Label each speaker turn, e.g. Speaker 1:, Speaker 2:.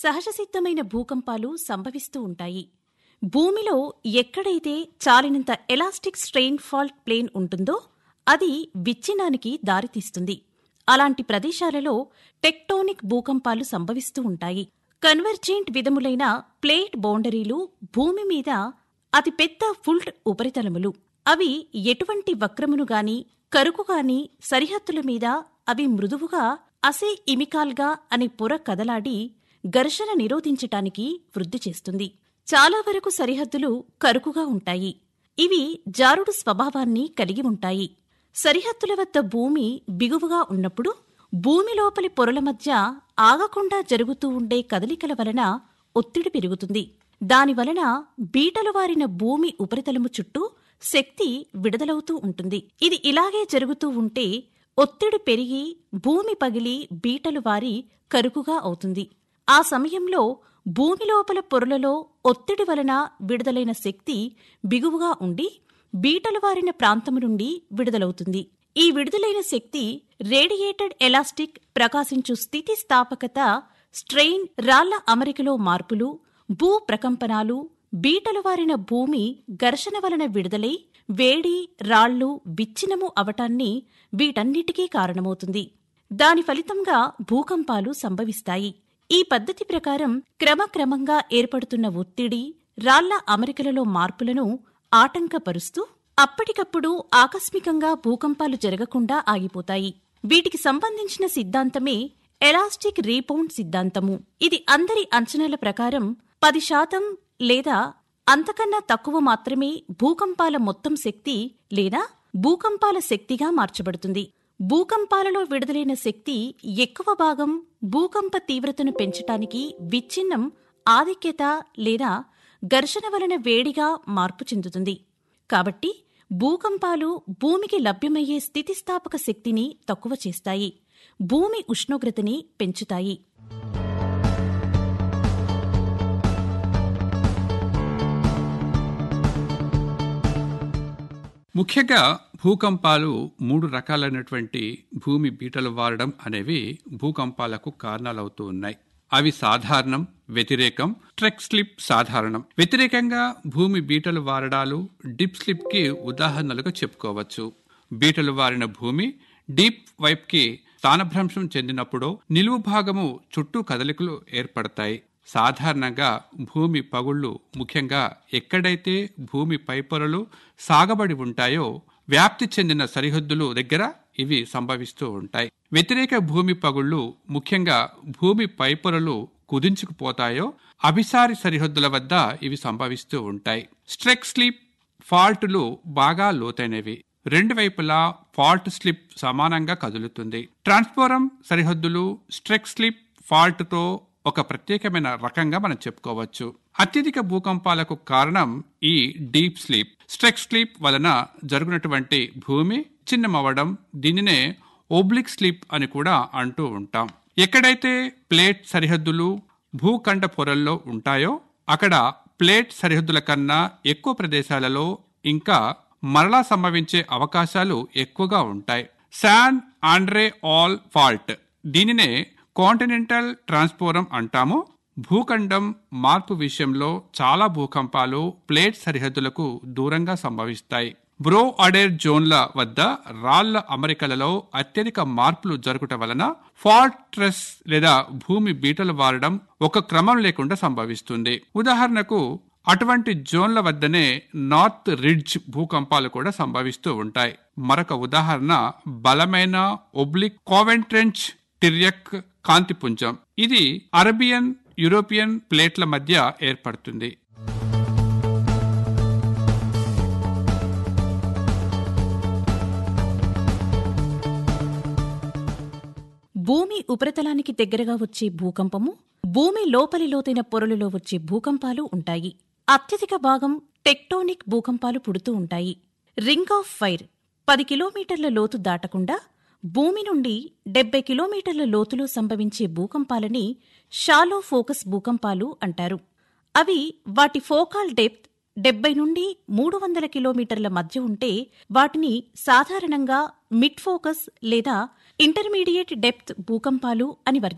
Speaker 1: సహజసిద్ధమైన భూకంపాలు సంభవిస్తూ ఉంటాయి భూమిలో ఎక్కడైతే చాలినంత ఎలాస్టిక్ స్ట్రెయిన్ ఫాల్ట్ ప్లేన్ ఉంటుందో అది విచ్ఛిన్నానికి దారితీస్తుంది అలాంటి ప్రదేశాలలో టెక్టోనిక్ భూకంపాలు సంభవిస్తూ ఉంటాయి కన్వర్జెంట్ విధములైన ప్లేట్ బౌండరీలు భూమి మీద అతిపెద్ద ఫుల్ట్ ఉపరితలములు అవి ఎటువంటి వక్రమును గాని కరుకు గాని సరిహద్దుల మీద అవి మృదువుగా అసే ఇమికాల్గా అనే పొర కదలాడి ఘర్షణ నిరోధించటానికి వృద్ధి చేస్తుంది చాలా వరకు సరిహద్దులు కరుకుగా ఉంటాయి ఇవి జారుడు స్వభావాన్ని కలిగి ఉంటాయి సరిహద్దుల వద్ద భూమి బిగువుగా ఉన్నప్పుడు భూమి లోపలి పొరల మధ్య ఆగకుండా జరుగుతూ ఉండే కదలికల వలన ఒత్తిడి పెరుగుతుంది దానివలన బీటలు వారిన భూమి ఉపరితలము చుట్టూ శక్తి విడుదలవుతూ ఉంటుంది ఇది ఇలాగే జరుగుతూ ఉంటే ఒత్తిడి పెరిగి భూమి పగిలి బీటలు వారి కరుకుగా అవుతుంది ఆ సమయంలో భూమి లోపల పొరలలో ఒత్తిడి వలన విడుదలైన శక్తి బిగువుగా ఉండి బీటలు వారిన ప్రాంతము నుండి విడుదలవుతుంది ఈ విడుదలైన శక్తి రేడియేటెడ్ ఎలాస్టిక్ ప్రకాశించు స్థితిస్థాపకత స్ట్రెయిన్ రాళ్ల అమరికలో మార్పులు భూ ప్రకంపనాలు బీటలు వారిన భూమి ఘర్షణ వలన విడుదలై వేడి రాళ్లు విచ్ఛిన్నము అవటాన్ని వీటన్నిటికీ కారణమవుతుంది దాని ఫలితంగా భూకంపాలు సంభవిస్తాయి ఈ పద్ధతి ప్రకారం క్రమక్రమంగా ఏర్పడుతున్న ఒత్తిడి రాళ్ల అమరికలలో మార్పులను ఆటంకపరుస్తూ అప్పటికప్పుడు ఆకస్మికంగా భూకంపాలు జరగకుండా ఆగిపోతాయి వీటికి సంబంధించిన సిద్ధాంతమే ఎలాస్టిక్ రీపౌండ్ సిద్ధాంతము ఇది అందరి అంచనాల ప్రకారం పది శాతం లేదా అంతకన్నా తక్కువ మాత్రమే భూకంపాల మొత్తం శక్తి లేదా భూకంపాల శక్తిగా మార్చబడుతుంది భూకంపాలలో విడుదలైన శక్తి ఎక్కువ భాగం భూకంప తీవ్రతను పెంచటానికి విచ్ఛిన్నం ఆధిక్యత లేదా ఘర్షణ వలన వేడిగా మార్పు చెందుతుంది కాబట్టి భూకంపాలు భూమికి లభ్యమయ్యే స్థితిస్థాపక శక్తిని తక్కువ చేస్తాయి భూమి ఉష్ణోగ్రతని పెంచుతాయి
Speaker 2: ముఖ్యంగా భూకంపాలు మూడు రకాలైనటువంటి భూమి బీటలు వారడం అనేవి భూకంపాలకు కారణాలవుతూ ఉన్నాయి అవి సాధారణం వ్యతిరేకం ట్రెక్ స్లిప్ సాధారణం వ్యతిరేకంగా భూమి బీటలు వారడాలు డిప్ స్లిప్ కి ఉదాహరణలుగా చెప్పుకోవచ్చు బీటలు వారిన భూమి డీప్ వైప్ కి స్థానభ్రంశం చెందినప్పుడు నిలువు భాగము చుట్టూ కదలికలు ఏర్పడతాయి సాధారణంగా భూమి పగుళ్లు ముఖ్యంగా ఎక్కడైతే భూమి పైపొరలు సాగబడి ఉంటాయో వ్యాప్తి చెందిన సరిహద్దులు దగ్గర ఇవి సంభవిస్తూ ఉంటాయి వ్యతిరేక భూమి పగుళ్లు ముఖ్యంగా భూమి పైపొరలు కుదించుకుపోతాయో అభిసారి సరిహద్దుల వద్ద ఇవి సంభవిస్తూ ఉంటాయి స్ట్రెక్ స్లీప్ ఫాల్టులు బాగా లోతైనవి రెండు వైపులా ఫాల్ట్ స్లిప్ సమానంగా కదులుతుంది ట్రాన్స్ఫోరం సరిహద్దులు స్ట్రెక్ స్లిప్ ఫాల్ట్తో ఒక ప్రత్యేకమైన రకంగా మనం చెప్పుకోవచ్చు అత్యధిక భూకంపాలకు కారణం ఈ డీప్ స్లీప్ స్ట్రెక్ స్లీప్ వలన జరుగునటువంటి భూమి చిన్నమవ్వడం దీనినే ఓబ్లిక్ స్లీప్ అని కూడా అంటూ ఉంటాం ఎక్కడైతే ప్లేట్ సరిహద్దులు భూఖండ పొరల్లో ఉంటాయో అక్కడ ప్లేట్ సరిహద్దుల కన్నా ఎక్కువ ప్రదేశాలలో ఇంకా మరలా సంభవించే అవకాశాలు ఎక్కువగా ఉంటాయి శాన్ ఆండ్రే ఆల్ ఫాల్ట్ దీనినే కాంటినెంటల్ ట్రాన్స్పోరం అంటాము భూఖండం మార్పు విషయంలో చాలా భూకంపాలు ప్లేట్ సరిహద్దులకు దూరంగా సంభవిస్తాయి బ్రో అడేర్ జోన్ల వద్ద రాళ్ల అమరికలలో అత్యధిక మార్పులు జరుగుట వలన ఫాల్ట్ ట్రెస్ లేదా భూమి బీటలు వారడం ఒక క్రమం లేకుండా సంభవిస్తుంది ఉదాహరణకు అటువంటి జోన్ల వద్దనే నార్త్ రిడ్జ్ భూకంపాలు కూడా సంభవిస్తూ ఉంటాయి మరొక ఉదాహరణ బలమైన ఒబ్లిక్ కోవెంట్రెంచ్ టిర్యక్ కాంతిపుంజం ఇది అరబియన్ యూరోపియన్ ప్లేట్ల మధ్య ఏర్పడుతుంది
Speaker 1: భూమి ఉపరితలానికి దగ్గరగా వచ్చే భూకంపము భూమి లోపలి లోతైన పొరలలో వచ్చే భూకంపాలు ఉంటాయి అత్యధిక భాగం టెక్టోనిక్ భూకంపాలు పుడుతూ ఉంటాయి రింగ్ ఆఫ్ ఫైర్ పది కిలోమీటర్ల లోతు దాటకుండా భూమి నుండి డెబ్బై కిలోమీటర్ల లోతులో సంభవించే భూకంపాలని షాలో ఫోకస్ భూకంపాలు అంటారు అవి వాటి ఫోకాల్ డెప్త్ డెబ్బై నుండి మూడు వందల కిలోమీటర్ల మధ్య ఉంటే వాటిని సాధారణంగా మిడ్ ఫోకస్ లేదా ఇంటర్మీడియట్ డెప్త్ భూకంపాలు అని వర్గీకరిస్తారు